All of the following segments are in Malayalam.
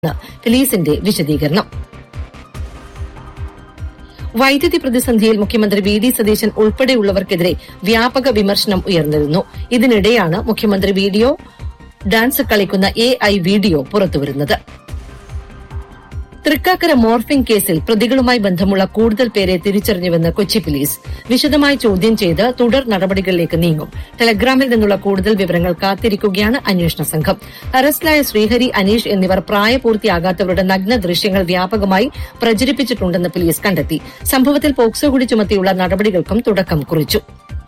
പോലീസിന്റെ വിശദീകരണം വൈദ്യുതി പ്രതിസന്ധിയിൽ മുഖ്യമന്ത്രി വി ഡി സതീശൻ ഉൾപ്പെടെയുള്ളവർക്കെതിരെ വ്യാപക വിമർശനം ഉയർന്നിരുന്നു ഇതിനിടെയാണ് മുഖ്യമന്ത്രി വീഡിയോ ഡാൻസ് കളിക്കുന്ന എ ഐ വീഡിയോ പുറത്തുവരുന്നത് തൃക്കാക്കര മോർഫിംഗ് കേസിൽ പ്രതികളുമായി ബന്ധമുള്ള കൂടുതൽ പേരെ തിരിച്ചറിഞ്ഞുവെന്ന് കൊച്ചി പോലീസ് വിശദമായി ചോദ്യം ചെയ്ത് തുടർ നടപടികളിലേക്ക് നീങ്ങും ടെലഗ്രാമിൽ നിന്നുള്ള കൂടുതൽ വിവരങ്ങൾ കാത്തിരിക്കുകയാണ് അന്വേഷണ സംഘം അറസ്റ്റിലായ ശ്രീഹരി അനീഷ് എന്നിവർ പ്രായപൂർത്തിയാകാത്തവരുടെ നഗ്ന ദൃശ്യങ്ങൾ വ്യാപകമായി പ്രചരിപ്പിച്ചിട്ടുണ്ടെന്ന് പോലീസ് കണ്ടെത്തി സംഭവത്തിൽ പോക്സോ കൂടി ചുമത്തിയുള്ള നടപടികൾക്കും തുടക്കം കുറിച്ചു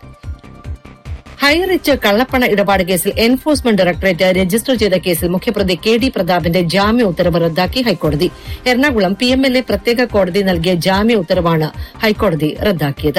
ഹൈറിച്ച് കള്ളപ്പണ ഇടപാട് കേസിൽ എൻഫോഴ്സ്മെന്റ് ഡയറക്ടറേറ്റ് രജിസ്റ്റർ ചെയ്ത കേസിൽ മുഖ്യപ്രതി കെ ഡി പ്രതാപിന്റെ ജാമ്യ ഉത്തരവ് റദ്ദാക്കി ഹൈക്കോടതി Ernakulam P M L A പ്രത്യേക കോടതി നൽകിയ ജാമ്യ ഉത്തരവാണ് ഹൈക്കോടതി റദ്ദാക്കിയത്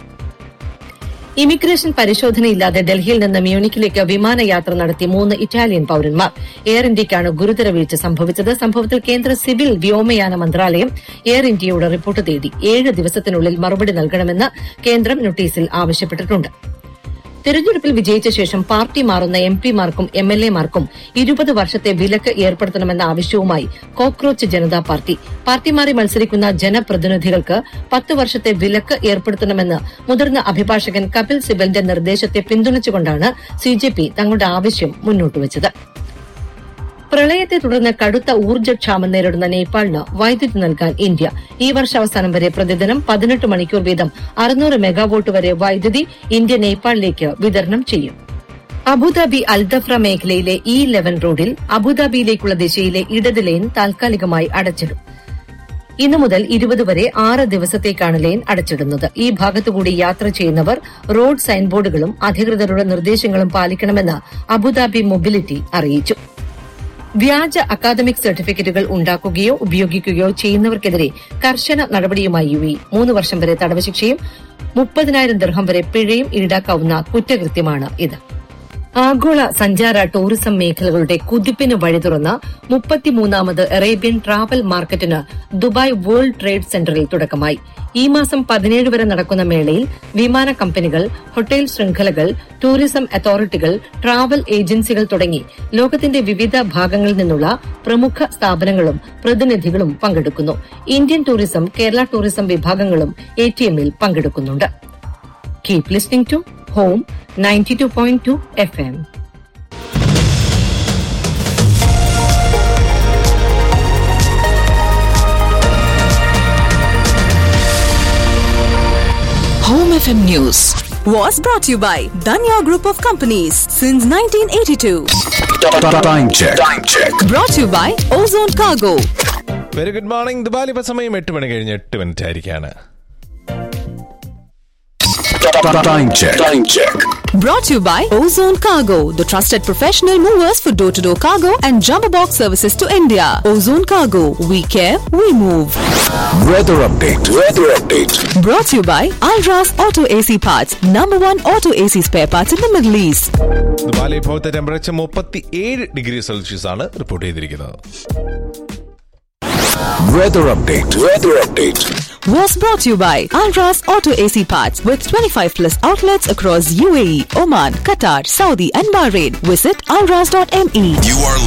ഇമിഗ്രേഷൻ പരിശോധനയില്ലാതെ ഡൽഹിയിൽ നിന്ന് മ്യൂണിക്കിലേക്ക് വിമാനയാത്ര നടത്തി മൂന്ന് ഇറ്റാലിയൻ പൌരന്മാർ എയർ ഇന്ത്യയ്ക്കാണ് ഗുരുതര വീഴ്ച സംഭവിച്ചത് സംഭവത്തിൽ കേന്ദ്ര സിവിൽ വ്യോമയാന മന്ത്രാലയം എയർ ഇന്ത്യയോട് റിപ്പോർട്ട് തേടി ഏഴ് ദിവസത്തിനുള്ളിൽ മറുപടി നൽകണമെന്ന് കേന്ദ്രം നോട്ടീസിൽ ആവശ്യപ്പെട്ടിട്ടുണ്ട് തെരഞ്ഞെടുപ്പിൽ വിജയിച്ച ശേഷം പാർട്ടി മാറുന്ന എം പിമാർക്കും എം എൽ എമാർക്കും ഇരുപത് വർഷത്തെ വിലക്ക് ഏർപ്പെടുത്തണമെന്ന ആവശ്യവുമായി കോക്രോച്ച് ജനതാ പാർട്ടി പാർട്ടി മാറി മത്സരിക്കുന്ന ജനപ്രതിനിധികൾക്ക് പത്ത് വർഷത്തെ വിലക്ക് ഏർപ്പെടുത്തണമെന്ന് മുതിർന്ന അഭിഭാഷകൻ കപിൽ സിബലിന്റെ നിർദ്ദേശത്തെ പിന്തുണച്ചുകൊണ്ടാണ് സിജെപി തങ്ങളുടെ ആവശ്യം മുന്നോട്ടുവച്ചത് പ്രളയത്തെ തുടർന്ന് കടുത്ത ഊർജ്ജക്ഷാമം നേരിടുന്ന നേപ്പാളിന് വൈദ്യുതി നൽകാൻ ഇന്ത്യ ഈ വർഷാവസാനം വരെ പ്രതിദിനം പതിനെട്ട് മണിക്കൂർ വീതം അറുന്നൂറ് മെഗാവോട്ട് വരെ വൈദ്യുതി ഇന്ത്യ നേപ്പാളിലേക്ക് വിതരണം ചെയ്യും അബുദാബി അൽദഫ്ര മേഖലയിലെ ഇ ലെവൻ റോഡിൽ അബുദാബിയിലേക്കുള്ള ദിശയിലെ ഇടത് ലൈൻ താൽക്കാലികമായി അടച്ചിടും ഇന്നു മുതൽ ഇരുപത് വരെ ആറ് ദിവസത്തേക്കാണ് ലൈൻ അടച്ചിടുന്നത് ഈ ഭാഗത്തുകൂടി യാത്ര ചെയ്യുന്നവർ റോഡ് സൈൻ ബോർഡുകളും അധികൃതരുടെ നിർദ്ദേശങ്ങളും പാലിക്കണമെന്ന് അബുദാബി മൊബിലിറ്റി അറിയിച്ചു വ്യാജ അക്കാദമിക് സർട്ടിഫിക്കറ്റുകൾ ഉണ്ടാക്കുകയോ ഉപയോഗിക്കുകയോ ചെയ്യുന്നവർക്കെതിരെ കർശന നടപടിയുമായി യു എ മൂന്ന് വർഷം വരെ തടവ് ശിക്ഷയും മുപ്പതിനായിരം ദർഹം വരെ പിഴയും ഈടാക്കാവുന്ന കുറ്റകൃത്യമാണ് ഇത് ആഗോള സഞ്ചാര ടൂറിസം മേഖലകളുടെ കുതിപ്പിന് വഴി തുറന്ന മുപ്പത്തിമൂന്നാമത് അറേബ്യൻ ട്രാവൽ മാർക്കറ്റിന് ദുബായ് വേൾഡ് ട്രേഡ് സെന്ററിൽ തുടക്കമായി ഈ മാസം പതിനേഴ് വരെ നടക്കുന്ന മേളയിൽ വിമാന കമ്പനികൾ ഹോട്ടൽ ശൃംഖലകൾ ടൂറിസം അതോറിറ്റികൾ ട്രാവൽ ഏജൻസികൾ തുടങ്ങി ലോകത്തിന്റെ വിവിധ ഭാഗങ്ങളിൽ നിന്നുള്ള പ്രമുഖ സ്ഥാപനങ്ങളും പ്രതിനിധികളും പങ്കെടുക്കുന്നു ഇന്ത്യൻ ടൂറിസം കേരള ടൂറിസം വിഭാഗങ്ങളും എടിഎമ്മിൽ പങ്കെടുക്കുന്നുണ്ട് keep listening to home ninety two point two F M Home FM News. was brought to you by Danya Group of Companies since 1982. Time check. Time check. Brought to you by Ozone Cargo. Very good morning ദുബാലി ഇപ്പൊ സമയം എട്ട് മണി കഴിഞ്ഞ് എട്ട് മിനിറ്റ് ആയിരിക്കാണ് Time check. Time check. Brought to you by Ozone Cargo, the trusted professional movers for door to door cargo and jumbo box services to India. Ozone Cargo, we care, we move. Weather update. Weather update. Brought to you by Alras Auto AC Parts, number one auto AC spare parts in the Middle East. ദുബാലി ഇപ്പോഴത്തെ ടെമ്പറേച്ചർ മുപ്പത്തി ഏഴ് ഡിഗ്രി സെൽഷ്യസ് ആണ് റിപ്പോർട്ട് ചെയ്തിരിക്കുന്നത് Weather update. Weather update. Was brought to you by Alras Auto AC Parts with 25 plus outlets across UAE, Oman, Qatar, Saudi, and Bahrain. Visit alras.me. You are